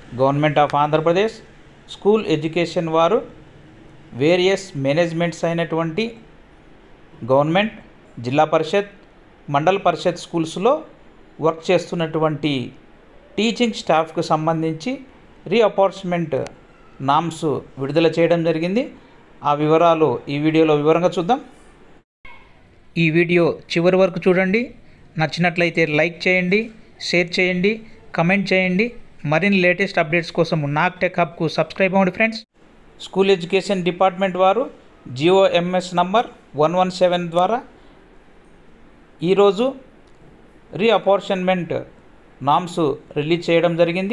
government of Andhra Pradesh school education వారు various managements అయినటువంటి government zilla parishad మండల పరిషత్ స్కూల్స్లో వర్క్ చేస్తున్నటువంటి టీచింగ్ స్టాఫ్కు సంబంధించి రీఅపార్చ్మెంట్ నామ్స్ విడుదల చేయడం జరిగింది ఆ వివరాలు ఈ వీడియోలో వివరంగా చూద్దాం ఈ వీడియో చివరి వరకు చూడండి నచ్చినట్లయితే లైక్ చేయండి షేర్ చేయండి కమెంట్ చేయండి మరిన్ని లేటెస్ట్ అప్డేట్స్ కోసం నాక్ టెక్ హబ్కు సబ్స్క్రైబ్ అవ్వండి ఫ్రెండ్స్ స్కూల్ ఎడ్యుకేషన్ డిపార్ట్మెంట్ వారు GOMS number one one seven ద్వారా ఈరోజు రీఅపార్షన్మెంట్ నామ్స్ రిలీజ్ చేయడం జరిగింది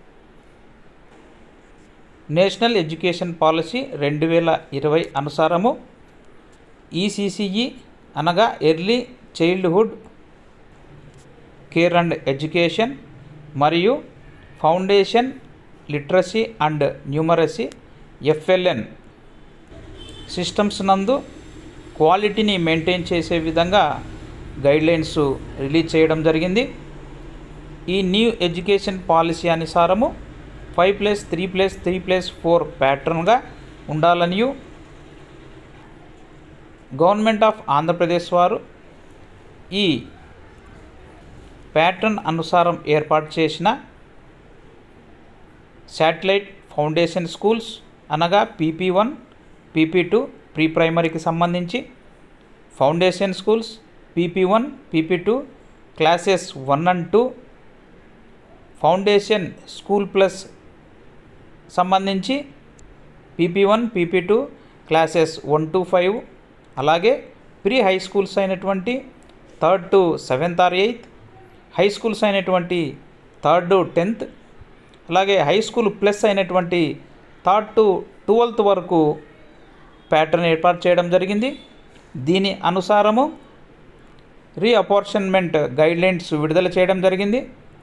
నేషనల్ ఎడ్యుకేషన్ పాలసీ రెండు వేల ఇరవై అనుసారము ఈసీసీఈ అనగా early childhood care and education మరియు foundation literacy and numeracy FLN systems నందు క్వాలిటీని మెయింటైన్ చేసే విధంగా గైడ్లైన్స్ రిలీజ్ చేయడం జరిగింది ఈ న్యూ ఎడ్యుకేషన్ పాలసీ అనుసారము five plus three plus three plus four ప్యాటర్న్గా ఉండాలనియు గవర్నమెంట్ ఆఫ్ ఆంధ్రప్రదేశ్ వారు ఈ ప్యాటర్న్ అనుసారం ఏర్పాటు చేసిన శాటిలైట్ ఫౌండేషన్ స్కూల్స్ అనగా PP one PP two pre ప్రైమరీకి సంబంధించి foundation schools PP one PP two classes one and two foundation school plus సంబంధించి PP one PP two classes one to five అలాగే ప్రీ హై స్కూల్స్ అయినటువంటి third to seventh or eighth high schools అయినటువంటి third to tenth అలాగే high school plus అయినటువంటి third to twelfth వరకు pattern ఏర్పాటు చేయడం జరిగింది దీని అనుసారము రీఅపార్షన్మెంట్ గైడ్లైన్స్ విడుదల చేయడం జరిగింది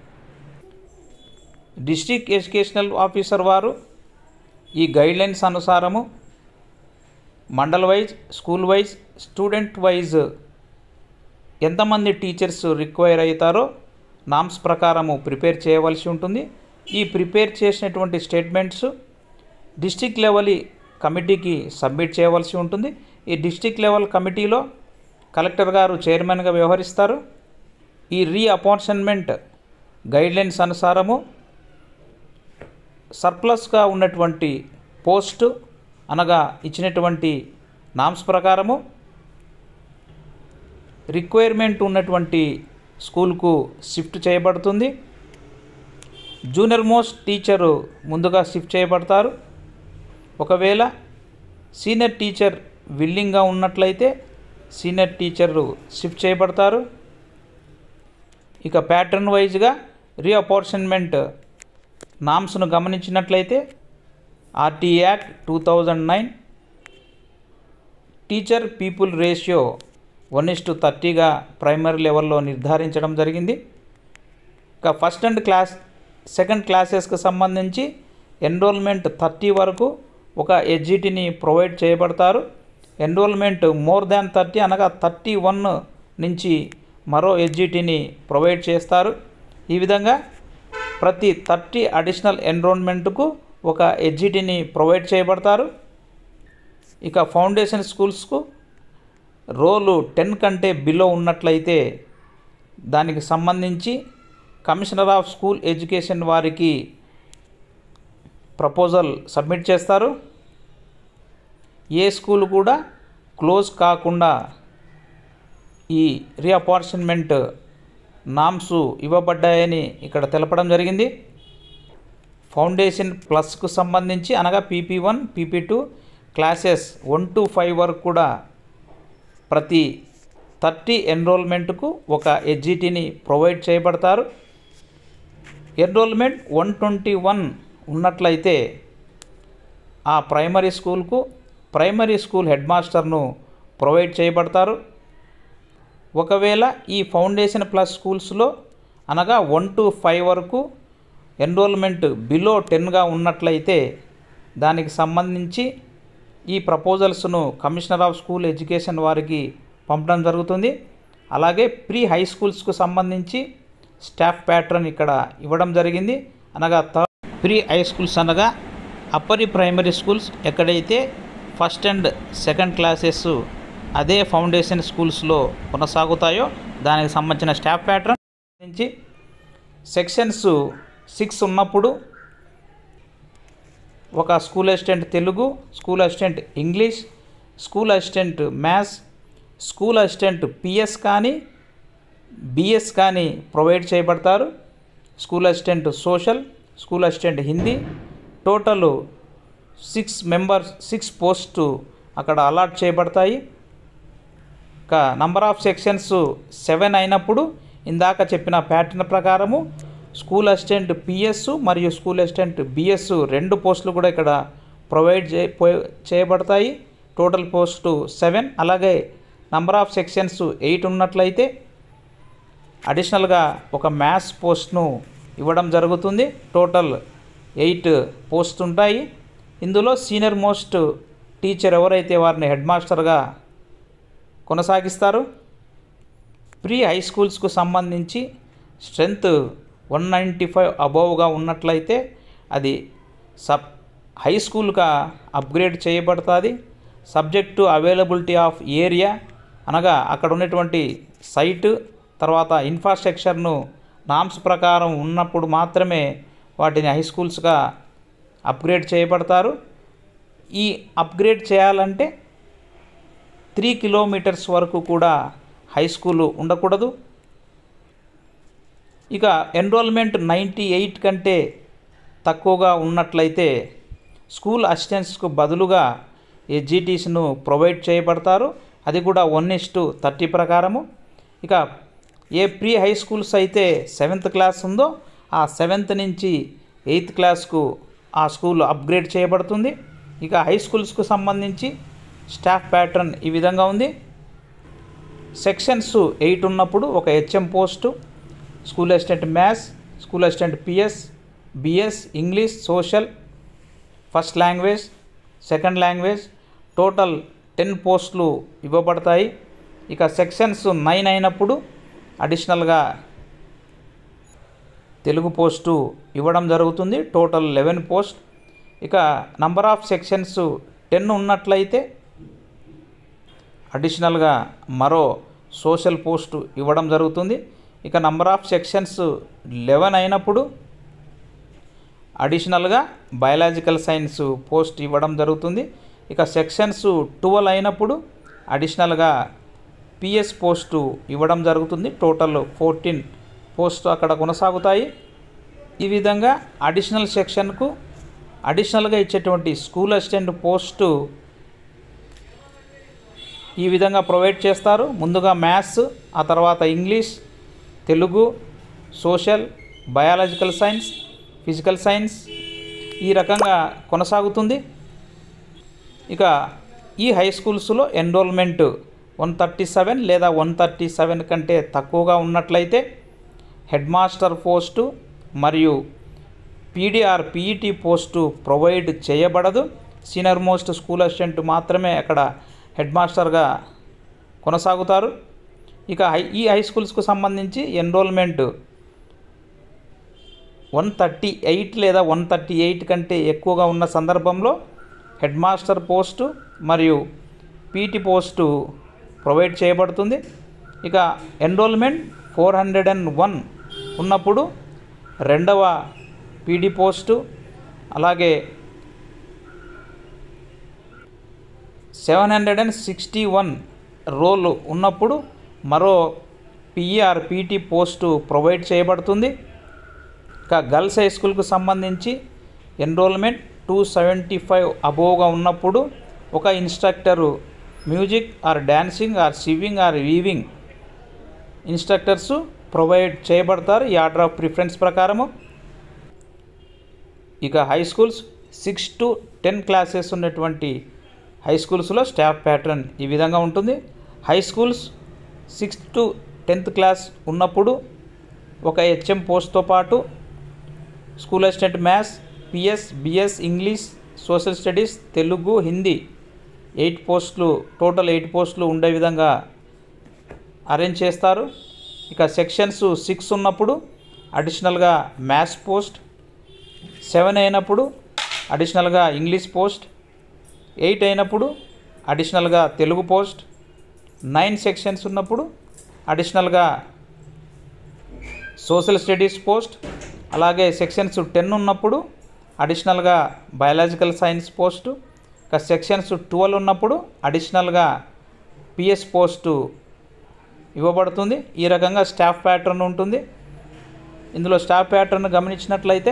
డిస్ట్రిక్ట్ ఎడ్యుకేషనల్ ఆఫీసర్ వారు ఈ గైడ్లైన్స్ అనుసారము mandal wise school wise student wise ఎంతమంది టీచర్స్ రిక్వైర్ అవుతారో నామ్స్ ప్రకారము ప్రిపేర్ చేయవలసి ఉంటుంది ఈ ప్రిపేర్ చేసినటువంటి స్టేట్మెంట్స్ డిస్టిక్ లెవెల్ కమిటీకి సబ్మిట్ చేయవలసి ఉంటుంది ఈ డిస్టిక్ లెవెల్ కమిటీలో కలెక్టర్ గారు చైర్మన్గా వ్యవహరిస్తారు ఈ రీఅపార్షన్మెంట్ గైడ్లైన్స్ అనుసారము సర్ప్లస్గా ఉన్నటువంటి పోస్ట్ అనగా ఇచ్చినటువంటి నామ్స్ ప్రకారము రిక్వైర్మెంట్ ఉన్నటువంటి స్కూల్కు షిఫ్ట్ చేయబడుతుంది జూనియర్ మోస్ట్ టీచరు ముందుగా షిఫ్ట్ చేయబడతారు ఒకవేళ సీనియర్ టీచర్ విల్లింగ్గా ఉన్నట్లయితే సీనియర్ టీచర్లు షిఫ్ట్ చేయబడతారు ఇక ప్యాటర్న్ వైజ్గా రీఅపార్షన్మెంట్ నామ్స్ను గమనించినట్లయితే RT act two thousand nine teacher people ratio one is to థర్టీగా ప్రైమరీ లెవెల్లో నిర్ధారించడం జరిగింది ఇక ఫస్ట్ అండ్ క్లాస్ సెకండ్ క్లాసెస్కి సంబంధించి ఎన్రోల్మెంట్ థర్టీ వరకు ఒక ఎడ్జిటీని ప్రొవైడ్ చేయబడతారు ఎన్రోల్మెంట్ మోర్ దాన్ థర్టీ అనగా థర్టీ వన్ నుంచి మరో ఎడ్జిటీని ప్రొవైడ్ చేస్తారు ఈ విధంగా ప్రతి థర్టీ అడిషనల్ ఎన్రోల్మెంట్కు ఒక ఎడ్జిటీని ప్రొవైడ్ చేయబడతారు ఇక ఫౌండేషన్ స్కూల్స్కు రోలు టెన్ కంటే బిలో ఉన్నట్లయితే దానికి సంబంధించి కమిషనర్ ఆఫ్ స్కూల్ ఎడ్యుకేషన్ వారికి ప్రపోజల్ సబ్మిట్ చేస్తారు ఏ స్కూల్ కూడా క్లోజ్ కాకుండా ఈ రీఅపార్షన్మెంట్ నామ్స్ ఇవ్వబడ్డాయని ఇక్కడ తెలపడం జరిగింది ఫౌండేషన్ ప్లస్కు సంబంధించి అనగా PP one PP two classes one to five వరకు కూడా ప్రతి థర్టీ ఎన్రోల్మెంట్కు ఒక ఎడ్జిటీని ప్రొవైడ్ చేయబడతారు ఎన్రోల్మెంట్ వన్ ట్వంటీ వన్ ఉన్నట్లయితే ఆ ప్రైమరీ స్కూల్కు ప్రైమరీ స్కూల్ హెడ్ మాస్టర్ను ప్రొవైడ్ చేయబడతారు ఒకవేళ ఈ ఫౌండేషన్ ప్లస్ స్కూల్స్లో అనగా వన్ టు ఫైవ్ వరకు ఎన్రోల్మెంట్ బిలో టెన్గా ఉన్నట్లయితే దానికి సంబంధించి ఈ ప్రపోజల్స్ను కమిషనర్ ఆఫ్ స్కూల్ ఎడ్యుకేషన్ వారికి పంపడం జరుగుతుంది అలాగే ప్రీ హై స్కూల్స్కు సంబంధించి స్టాఫ్ ప్యాటర్న్ ఇక్కడ ఇవ్వడం జరిగింది అనగా థర్డ్ ప్రీ హై స్కూల్స్ అనగా అప్పర్ ప్రైమరీ స్కూల్స్ ఎక్కడైతే ఫస్ట్ అండ్ సెకండ్ క్లాసెస్ అదే ఫౌండేషన్ స్కూల్స్లో కొనసాగుతాయో దానికి సంబంధించిన స్టాఫ్ ప్యాటర్న్ నుంచి సెక్షన్స్ సిక్స్ ఉన్నప్పుడు ఒక school assistant Telugu school assistant English school assistant maths school assistant PS కానీ బిఎస్ కానీ ప్రొవైడ్ చేయబడతారు school assistant social school assistant Hindi total six members six post అక్కడ అలాట్ చేయబడతాయి ఇక నంబర్ ఆఫ్ సెక్షన్స్ సెవెన్ అయినప్పుడు ఇందాక చెప్పిన ప్యాటర్న్ ప్రకారము స్కూల్ అసిస్టెంట్ పిఎస్ మరియు స్కూల్ అసిస్టెంట్ బిఎస్ రెండు పోస్టులు కూడా ఇక్కడ ప్రొవైడ్ చే పో- చేయబడతాయి టోటల్ పోస్టు సెవెన్ అలాగే నంబర్ ఆఫ్ సెక్షన్స్ ఎయిట్ ఉన్నట్లయితే అడిషనల్గా ఒక మ్యాథ్స్ పోస్ట్ను ఇవ్వడం జరుగుతుంది టోటల్ ఎయిట్ పోస్ట్ ఉంటాయి ఇందులో సీనియర్ మోస్ట్ టీచర్ ఎవరైతే వారిని హెడ్ మాస్టర్గా కొనసాగిస్తారు ప్రీ హై స్కూల్స్కు సంబంధించి స్ట్రెంత్ వన్ నైంటీ ఫైవ్ అబోవ్గా ఉన్నట్లయితే అది సబ్ హై స్కూల్గా అప్గ్రేడ్ చేయబడుతుంది subject to availability of area అనగా అక్కడ ఉన్నటువంటి సైటు తర్వాత ఇన్ఫ్రాస్ట్రక్చర్ను నామ్స్ ప్రకారం ఉన్నప్పుడు మాత్రమే వాటిని హై స్కూల్స్గా అప్గ్రేడ్ చేయబడతారు ఈ అప్గ్రేడ్ చేయాలంటే త్రీ కిలోమీటర్స్ వరకు కూడా హై స్కూల్ ఉండకూడదు ఇక ఎన్రోల్మెంట్ నైంటీ ఎయిట్ కంటే తక్కువగా ఉన్నట్లయితే స్కూల్ అసిస్టెంట్స్కు బదులుగా ఈ జీటీస్ను ప్రొవైడ్ చేయబడతారు అది కూడా వన్ ఇస్ టు థర్టీ ప్రకారము ఇక ఏ ప్రీ హై స్కూల్స్ అయితే సెవెంత్ క్లాస్ ఉందో ఆ సెవెంత్ నుంచి ఎయిత్ క్లాస్కు ఆ స్కూల్ అప్గ్రేడ్ చేయబడుతుంది ఇక హై స్కూల్స్కు సంబంధించి స్టాఫ్ ప్యాటర్న్ ఈ విధంగా ఉంది సెక్షన్స్ ఎయిట్ ఉన్నప్పుడు ఒక HM post school assistant maths school assistant PS BS English social first language second language total ten పోస్టులు ఇవ్వబడతాయి ఇక సెక్షన్స్ నైన్ అయినప్పుడు అడిషనల్గా తెలుగు పోస్టు ఇవ్వడం జరుగుతుంది టోటల్ లెవెన్ పోస్ట్ ఇక నంబర్ ఆఫ్ సెక్షన్స్ టెన్ ఉన్నట్లయితే అడిషనల్గా మరో సోషల్ పోస్ట్ ఇవ్వడం జరుగుతుంది ఇక నంబర్ ఆఫ్ సెక్షన్స్ లెవెన్ అయినప్పుడు అడిషనల్గా బయాలజికల్ సైన్స్ పోస్ట్ ఇవ్వడం జరుగుతుంది ఇక సెక్షన్స్ ట్వెల్వ్ అయినప్పుడు అడిషనల్గా పిఎస్ పోస్టు ఇవ్వడం జరుగుతుంది టోటల్ ఫోర్టీన్ పోస్ట్ అక్కడ కొనసాగుతాయి ఈ విధంగా అడిషనల్ సెక్షన్కు అడిషనల్గా ఇచ్చేటువంటి స్కూల్ అసిస్టెంట్ పోస్టు ఈ విధంగా ప్రొవైడ్ చేస్తారు ముందుగా మ్యాథ్స్ ఆ తర్వాత English Telugu social biological science physical science ఈ రకంగా కొనసాగుతుంది ఇక ఈ హై స్కూల్స్లో ఎన్రోల్మెంట్ వన్ థర్టీ సెవెన్ లేదా వన్ థర్టీ సెవెన్ కంటే తక్కువగా ఉన్నట్లయితే హెడ్ మాస్టర్ పోస్టు మరియు పీడిఆర్ పీఈటీ పోస్టు ప్రొవైడ్ చేయబడదు సీనియర్ మోస్ట్ స్కూల్ అసిస్టెంట్ మాత్రమే అక్కడ హెడ్ మాస్టర్గా కొనసాగుతారు ఇక హై ఈ హై స్కూల్స్కు సంబంధించి ఎన్రోల్మెంట్ వన్ థర్టీ ఎయిట్ లేదా వన్ థర్టీ ఎయిట్ కంటే ఎక్కువగా ఉన్న సందర్భంలో హెడ్ మాస్టర్ పోస్టు మరియు పీటీ పోస్టు ప్రొవైడ్ చేయబడుతుంది ఇక enrolment four hundred and one ఉన్నప్పుడు రెండవ పీడీ పోస్టు అలాగే seven hundred and sixty one roll ఉన్నప్పుడు మరో పిఆర్ పీటీ పోస్టు ప్రొవైడ్ చేయబడుతుంది ఇక గర్ల్స్ హై స్కూల్కు సంబంధించి ఎన్రోల్మెంట్ టూ సెవెంటీ ఫైవ్ అబోవ్గా ఉన్నప్పుడు ఒక instructor music or dancing or sewing or weaving instructors provide చేయబడతారు ఈ ఆర్డర్ ఆఫ్ ప్రిఫరెన్స్ ప్రకారము ఇక high schools six to ten classes ఉన్నటువంటి హై స్కూల్స్లో స్టాఫ్ ప్యాటర్న్ ఈ విధంగా ఉంటుంది high schools sixth to tenth class ఉన్నప్పుడు ఒక హెచ్ఎం పోస్ట్తో పాటు school assistant maths PS BS English social studies Telugu Hindi eight పోస్టులు టోటల్ ఎయిట్ పోస్టులు ఉండే విధంగా అరేంజ్ చేస్తారు ఇక సెక్షన్స్ సిక్స్ ఉన్నప్పుడు అడిషనల్గా మ్యాథ్స్ పోస్ట్ సెవెన్ అయినప్పుడు అడిషనల్గా ఇంగ్లీష్ పోస్ట్ ఎయిట్ అయినప్పుడు అడిషనల్గా తెలుగు పోస్ట్ నైన్ సెక్షన్స్ ఉన్నప్పుడు అడిషనల్గా సోషల్ స్టడీస్ పోస్ట్ అలాగే సెక్షన్స్ టెన్ ఉన్నప్పుడు అడిషనల్గా బయాలజికల్ సైన్స్ పోస్టు ఇంకా సెక్షన్స్ ట్వెల్వ్ ఉన్నప్పుడు అడిషనల్గా పిఎస్ పోస్టు ఇవ్వబడుతుంది ఈ రకంగా స్టాఫ్ ప్యాటర్న్ ఉంటుంది ఇందులో స్టాఫ్ ప్యాటర్న్ గమనించినట్లయితే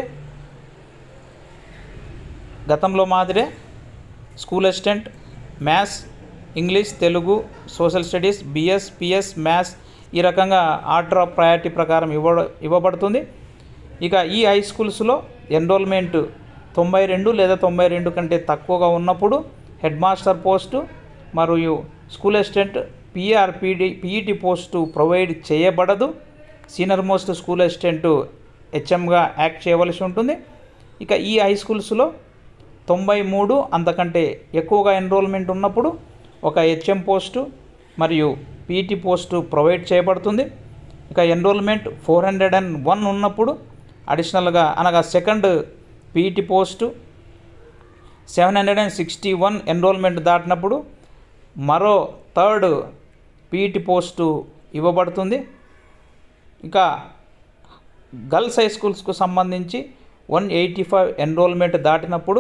గతంలో మాదిరే school assistant maths English Telugu social studies BS PS maths ఈ రకంగా ఆర్డర్ ఆఫ్ ప్రయారిటీ ప్రకారం ఇవ్వ ఇవ్వబడుతుంది ఇక ఈ హై స్కూల్స్లో ఎన్రోల్మెంట్ తొంభై రెండు లేదా తొంభై రెండు కంటే తక్కువగా ఉన్నప్పుడు హెడ్ మాస్టర్ పోస్టు మరియు స్కూల్ అసిస్టెంట్ పిఆర్పిడి పీఈటీ పోస్టు ప్రొవైడ్ చేయబడదు సీనియర్ మోస్ట్ స్కూల్ అసిస్టెంట్ హెచ్ఎంగా యాక్ట్ చేయవలసి ఉంటుంది ఇక ఈ హై స్కూల్స్లో తొంభై మూడు అంతకంటే ఎక్కువగా ఎన్రోల్మెంట్ ఉన్నప్పుడు ఒక హెచ్ఎం పోస్టు మరియు పీటీ పోస్టు ప్రొవైడ్ చేయబడుతుంది ఇక enrolment four hundred and one ఉన్నప్పుడు అడిషనల్గా అనగా second PET post seven hundred and sixty one enrolment దాటినప్పుడు మరో థర్డ్ పీఈటీ పోస్టు ఇవ్వబడుతుంది ఇంకా గర్ల్స్ హై స్కూల్స్కు సంబంధించి వన్ ఎయిటీ ఫైవ్ ఎన్రోల్మెంట్ దాటినప్పుడు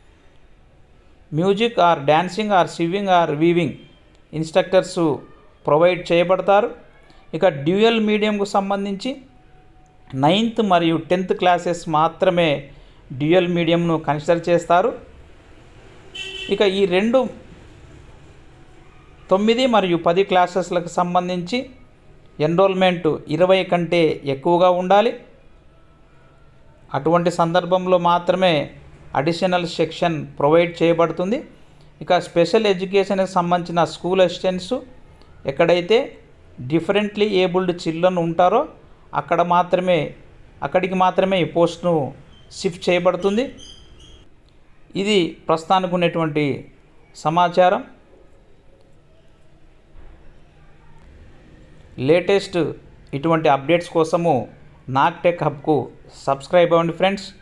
music or dancing or swimming or weaving instructors provide చేయబడతారు ఇక డ్యూయల్ మీడియంకు సంబంధించి నైన్త్ మరియు టెన్త్ క్లాసెస్ మాత్రమే డ్యూయల్ మీడియంను కన్సిడర్ చేస్తారు ఇక ఈ రెండు తొమ్మిది మరియు పది క్లాసెస్లకు సంబంధించి ఎన్రోల్మెంట్ ఇరవై కంటే ఎక్కువగా ఉండాలి అటువంటి సందర్భంలో మాత్రమే అడిషనల్ సెక్షన్ ప్రొవైడ్ చేయబడుతుంది ఇక స్పెషల్ ఎడ్యుకేషన్కి సంబంధించిన స్కూల్ అసిస్టెంట్స్ ఎక్కడైతే డిఫరెంట్లీ ఏబుల్డ్ చిల్డ్రన్ ఉంటారో అక్కడ మాత్రమే అక్కడికి మాత్రమే ఈ పోస్ట్ను షిఫ్ట్ చేయబడుతుంది ఇది ప్రస్తుతానికి ఉన్నటువంటి సమాచారం లేటెస్ట్ ఇటువంటి అప్డేట్స్ కోసము నాక్ టెక్ హబ్కు సబ్స్క్రైబ్ అవ్వండి ఫ్రెండ్స్